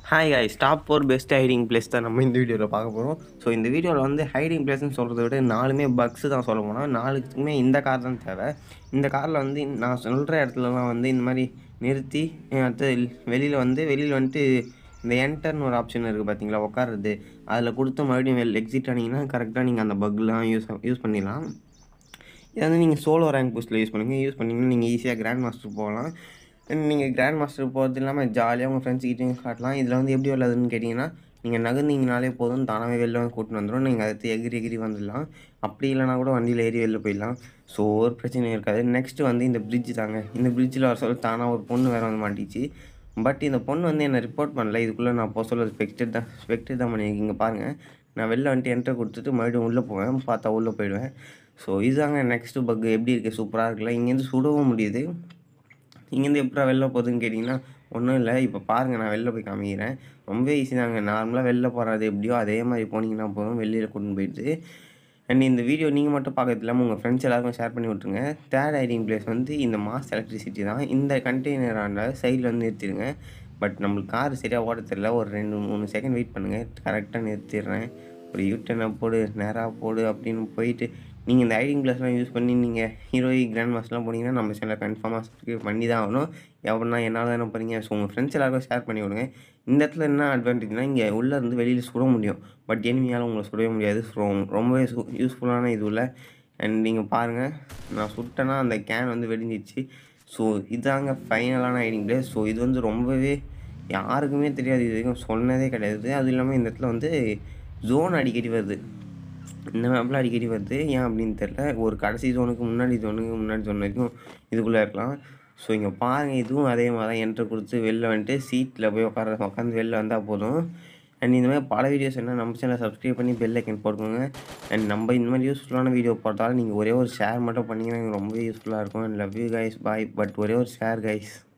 hi guys top four best hiding place தான் நம்ம இந்த வீடியோவில் பார்க்க போகிறோம் ஸோ இந்த வீடியோவில் வந்து ஹைடிங் பிளேஸ்னு சொல்கிறத விட நாலுமே பக்ஸ் தான் சொல்ல போனால் நாலுக்குமே இந்த கார் தான் தேவை இந்த காரில் வந்து நான் சொல்கிற இடத்துலலாம் வந்து இந்த மாதிரி நிறுத்தி அஹ் அடுத்து வெளியில் வந்து வெளியில் வந்துட்டு இந்த என்டர்னு ஒரு ஆப்ஷன் இருக்குது பார்த்தீங்களா உட்காருறது அதில் கொடுத்து மறுபடியும் வெளில எக்ஸிட் ஆனீங்கன்னா கரெக்டாக நீங்கள் அந்த பக்லாம் யூஸ் யூஸ் பண்ணிடலாம் இதை வந்து நீங்கள் சோலோ ரேங்க் போஸ்ட்டில் யூஸ் பண்ணுங்கள் யூஸ் பண்ணிங்கன்னா நீங்கள் ஈஸியாக கிராண்ட் மாஸ்டர் போகலாம் நீங்கள் கிராண்ட் மாஸ்டர் போகிறது இல்லாமல் ஜாலியாக உங்கள் ஃப்ரெண்ட்ஸ் கிட்டேயும் காட்டலாம் இதில் வந்து எப்படி விளாதுன்னு கேட்டிங்கன்னா நீங்கள் நகர்ந்தீங்கனாலே போதும் தானாகவே வெளில வந்து கூட்டின்னு வந்துடும் நீங்கள் அதை எகிரி எகிரி வந்துடலாம் அப்படி இல்லைனா கூட வண்டியில் ஏறி வெளில போயிடலாம் ஸோ ஒரு பிரச்சனையும் இருக்காது நெக்ஸ்ட்டு வந்து இந்த பிரிட்ஜ் தாங்க இந்த பிரிட்ஜில் வர சொல்ல தானாக ஒரு பொண்ணு வேறு வந்து மாட்டிச்சு பட் இந்த பொண்ணு வந்து என்னை ரிப்போர்ட் பண்ணல இதுக்குள்ளே நான் போக சொல்ல ஸ்பெக்டட் தான் ஸ்பெக்டட் தான் பண்ணியிருக்கீங்க பாருங்கள் நான் வெளில வந்துட்டு என்டர் கொடுத்துட்டு மறுபடியும் உள்ளே போவேன் பார்த்தா உள்ளே போயிடுவேன் ஸோ இதுதாங்க நெக்ஸ்ட்டு பக் எப்படி இருக்குது சூப்பராக இருக்குல்ல இங்கேருந்து சுடவும் முடியுது இங்கேருந்து எப்படா வெளில போகுதுன்னு கேட்டிங்கன்னா ஒன்றும் இல்லை இப்போ பாருங்கள் நான் வெளில போய் காமிக்கிறேன் ரொம்ப ஈஸி தாங்க நார்மலாக வெளில போகிறது எப்படியோ அதே மாதிரி போனீங்கன்னா போதும் வெளியில் கொண்டு போயிடுது அண்ட் இந்த வீடியோ நீங்கள் மட்டும் பார்க்கறது இல்லாமல் உங்கள் ஃப்ரெண்ட்ஸ் எல்லாருக்கும் ஷேர் பண்ணி விட்ருங்க தேர்ட் ஐடிங் பிளேஸ் வந்து இந்த மாஸ் எலக்ட்ரிசிட்டி தான் இந்த கண்டெய்னரான சைடில் வந்து நிறுத்திடுங்க பட் நம்மளுக்கு கார் சரியாக ஓட தெரியல ஒரு ரெண்டு மூணு செகண்ட் வெயிட் பண்ணுங்கள் கரெக்டாக நிறுத்திடுறேன் ஒரு யூட்டனை போடு நேராக போடு அப்படின்னு போயிட்டு நீங்கள் இந்த ஐடிங் பிளஸ்லாம் யூஸ் பண்ணி நீங்கள் ஹீரோயி கிராண்ட் மாஸ்லாம் போனீங்கன்னா நம்ம சேனலில் கன்ஃபார்மாக சப்ஸ்கிரைப் பண்ணி தான் ஆகணும் எவ்வளோனா என்னால் தானே போகிறீங்க ஸோ உங்கள் ஃப்ரெண்ட்ஸ் எல்லாருக்கும் ஷேர் பண்ணி விடுங்க இந்த இடத்துல என்ன அட்வான்டேஜ்னா இங்கே உள்ளே இருந்து வெளியில் சுட முடியும் பட் எனிமையால் உங்களை சுடவே முடியாது ஸோ ரொம்பவே யூஸ்ஃபுல்லான இது உள்ள அண்ட் நீங்கள் பாருங்கள் நான் சுட்டேன்னா அந்த கேன் வந்து வெடிஞ்சிச்சு ஸோ இதாங்க ஃபைனலான ஐடிங் பிளேஸ் ஸோ இது வந்து ரொம்பவே யாருக்குமே தெரியாது இது வரைக்கும் சொன்னதே கிடையாது அதுவும் இல்லாமல் இந்த இடத்துல வந்து ஜோன் அடிக்கடி வருது இந்த மேப்பில் அடிக்கடி வருது ஏன் அப்படின்னு தெரில ஒரு கடைசி ஜோனுக்கு முன்னாடி ஜோனுக்கு முன்னாடி ஜோன் வரைக்கும் இதுக்குள்ளே இருக்கலாம் ஸோ இங்கே பாருங்கள் இதுவும் அதே மாதிரி தான் என்ட்ரு கொடுத்து வெளில வந்துட்டு சீட்டில் போய் உட்கார உட்காந்து வெளில வந்தால் போதும் அண்ட் இந்த மாதிரி பல வீடியோஸ் என்ன நம்ம சேனலை சப்ஸ்கிரைப் பண்ணி பெல் ஐக்கன் போட்டுக்கோங்க அண்ட் நம்ம இந்த மாதிரி யூஸ்ஃபுல்லான வீடியோ போட்டாலும் நீங்கள் ஒரே ஒரு ஷேர் மட்டும் பண்ணிங்கன்னா எனக்கு ரொம்பவே யூஸ்ஃபுல்லாக இருக்கும் and love you guys bye but ஒரே ஒரு ஷேர் கைஸ்